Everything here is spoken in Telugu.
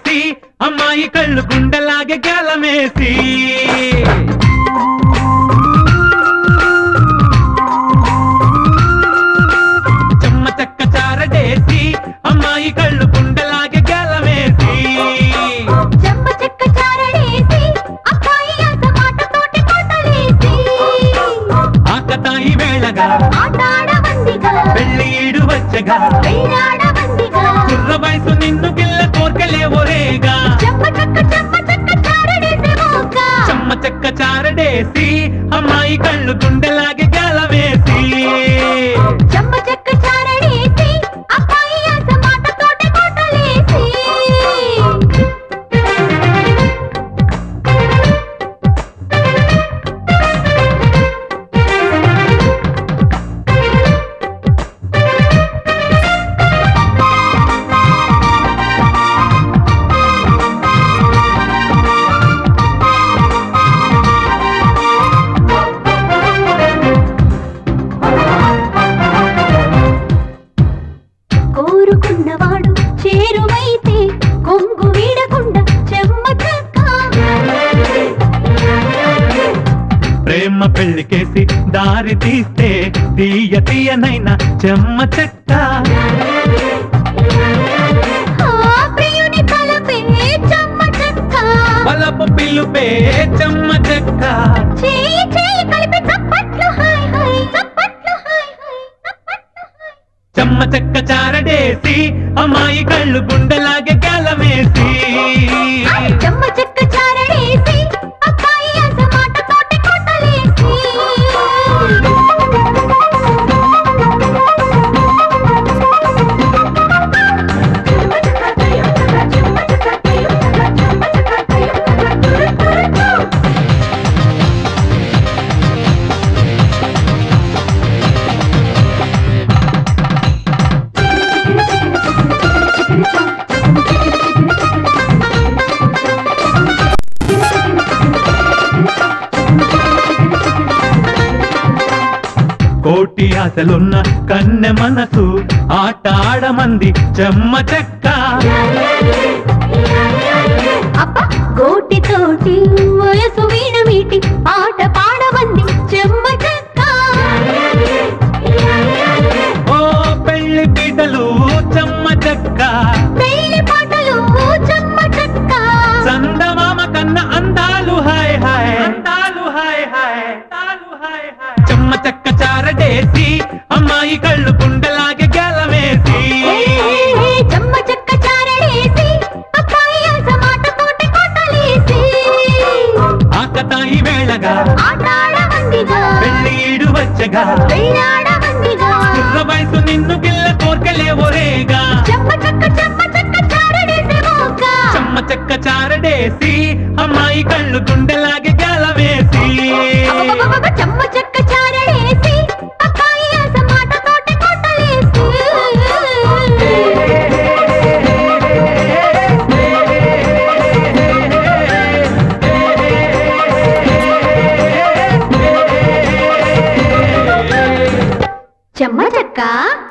చారడేసి అమ్మాయి కళ్ళు గుండెలాగే గేలమేసి చెమ్మ చెక్క చారడేసి అమ్మాయి కళ్ళు గుండెలాగే గేలమేసి చెమ్మ చెక్క చారడేసి అబ్బాయి ఆశ మాటతోటి కోటలేసి ఆకతాయి వేళగా ఆటాడవందిగా పెళ్లి ఈడు వచ్చగా వెళ్ళాడవందిగా కుర్ర వయసు నిన్ను గిల్ల కోర్కెలే ఒరేగా చెమ్మ చెక్క చెమ్మ చెక్క చారడేసి మోక చెమ్మ చెక్క చారడేసి అమ్మాయి కళ్ళు గుండెలాగే గేలమేసి చెమ్మ చెక్క చారడేసి అబ్బాయి ఆశ మాటతోటి కోటలేసి కోరుకున్నవాడు చేరువైతే కొంగు వీడకుండా చెమ్మ చెక్క ప్రేమ పెళ్లికేసి దారి తీస్తే తీయ తీయనైనా చెమ్మ చెక్క ఆ ప్రియుని తలపే చెమ్మ చెక్క బలపు పిలుపే చెమ్మ చెక్క చేయి చేయి కలిపి చప్పట్లు హాయ్ హాయ్ చప్పట్లు హాయ్ హాయ్ చప్పట్లు హాయ్ చెమ్మ చెక్క చారడేసి అమ్మాయి కళ్ళు గుండెలాగే గేలమేసి హాయ్ చెమ్మ చెక్క చారడేసి అబ్బాయి ఆశ మాటతోటి కొట్టలేసి కోటి ఆశలున్న కన్నె మనసు ఆట ఆడమంది చెమ్మ చెక్క అబ్బ గోటితోటి వయసు వీణ మీటి పాట పాడమంది చెమ్మ చెక్క ఓ పెళ్లి పీటలు చెమ్మ చెక్క పెళ్లి పాటలు చెమ్మ చెక్క చందమామ కన్న అందాలు హాయ్ హాయ్ అందాలు హాయ్ హాయ్ అందాలు హాయ్ హాయ్ చెమ్మ చెక్క చారడేసి అమ్మాయి కళ్ళు గుండెలాగే గెలవేసి ఏ, ఏ, చెమ్మ చెక్క చారడేసి అబ్బాయి ఆశ మాటతోటి కొట్టలేసి ఆకతాయి వేళగా ఆటాడమందిగా పెళ్లి ఈడు వచ్చగా వెళ్ళాడమందిగా కుర్ర వయసు నిన్ను గిల్ల కోర్కెలే ఒరేగా చెమ్మ చెక్క చెమ్మ చెక్క చారడేసి మోక చెమ్మ చెక్క చారడేసి అమ్మాయి కళ్ళు గుండెలాగే గెలవేసి అబ్బబ్బబ్బబ్బ, చెమ్మ చెక్క చారడేసి అబ్బాయి ఆశ మాటతోటి కొట్టలేసి చెమ్మ చెక్క